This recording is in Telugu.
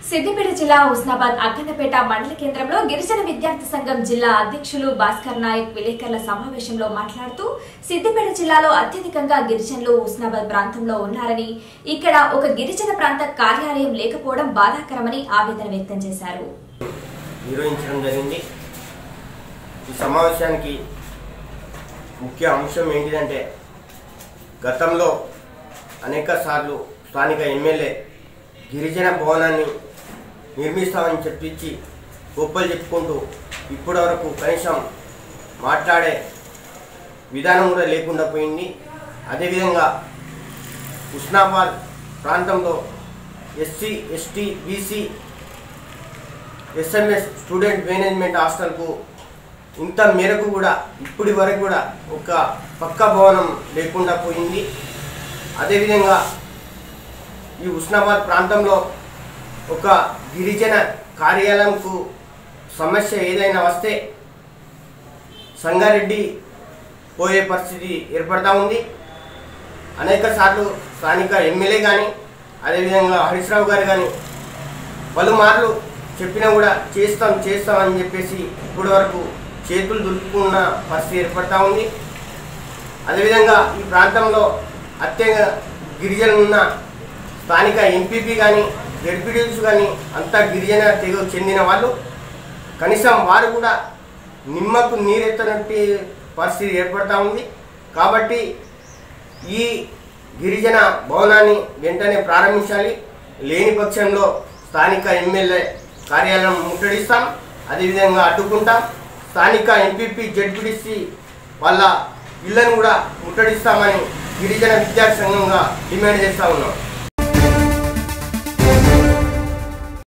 సిద్దిపేట జిల్లా హుస్నాబాద్ అక్కన్నపేట మండల కేంద్రంలో గిరిజన విద్యార్థి సంఘం జిల్లా అధ్యక్షులు భాస్కర్ నాయక్ విలేకరుల సమావేశంలో మాట్లాడుతూ సిద్దిపేట జిల్లాలో అత్యధికంగా గిరిజనులు హుస్నాబాద్ ప్రాంతంలో ఉన్నారని ఇక్కడ ఒక గిరిజన ప్రాంత కార్యాలయం లేకపోవడం బాధాకరమని ఆవేదన వ్యక్తం చేశారు నిర్వహించడం జరిగింది ఈ సమావేశానికి ముఖ్య అంశం ఏంటిదంటే గతంలో అనేక సార్లు స్థానిక ఎమ్మెల్యే గిరిజన భవనాన్ని నిర్మిస్తామని చెప్పించి గొప్పలు చెప్పుకుంటూ ఇప్పటి వరకు కనీసం మాట్లాడే విధానం కూడా లేకుండా పోయింది అదేవిధంగా ఉస్నాబాద్ ప్రాంతంలో SC ST BC SMS student management హాస్టల్కు ఇంత మేరకు కూడా ఇప్పటి వరకు కూడా ఒక పక్క భవనం లేకుండా పోయింది అదేవిధంగా ఈ ఉస్నాబాద్ ప్రాంతంలో ఒక గిరిజన కార్యాలయంకు సమస్య ఏదైనా వస్తే సంగారెడ్డి పోయే పరిస్థితి ఏర్పడతా ఉంది అనేక సార్లు స్థానిక ఎమ్మెల్యే కానీ అదేవిధంగా హరీష్ రావు గారు కానీ పలుమార్లు చెప్పినా కూడా చేస్తాం చేస్తాం అని చెప్పేసి ఇప్పటి వరకు చేతులు దులుపుకున్న పరిస్థితి ఏర్పడతా ఉంది అదేవిధంగా ఈ ప్రాంతంలో అత్యంత గిరిజనులు ఉన్న స్థానిక ఎంపీపీ కానీ జడ్పీటీస్ కానీ అంతా గిరిజన తెగ చెందిన వాళ్ళు కనీసం వారు కూడా నిమ్మకు నీరెత్తనట్టు పరిస్థితి ఏర్పడతా ఉంది కాబట్టి ఈ గిరిజన భవనాన్ని వెంటనే ప్రారంభించాలి లేని పక్షంలో స్థానిక ఎమ్మెల్యే కార్యాలయం ముట్టడిస్తాం అదేవిధంగా అడ్డుకుంటాం స్థానిక ఎంపీపీ జడ్పీటీసీ వాళ్ళ ఇళ్లను కూడా ముట్టడిస్తామని గిరిజన విద్యార్థి సంఘంగా డిమాండ్ చేస్తూ ఉన్నాం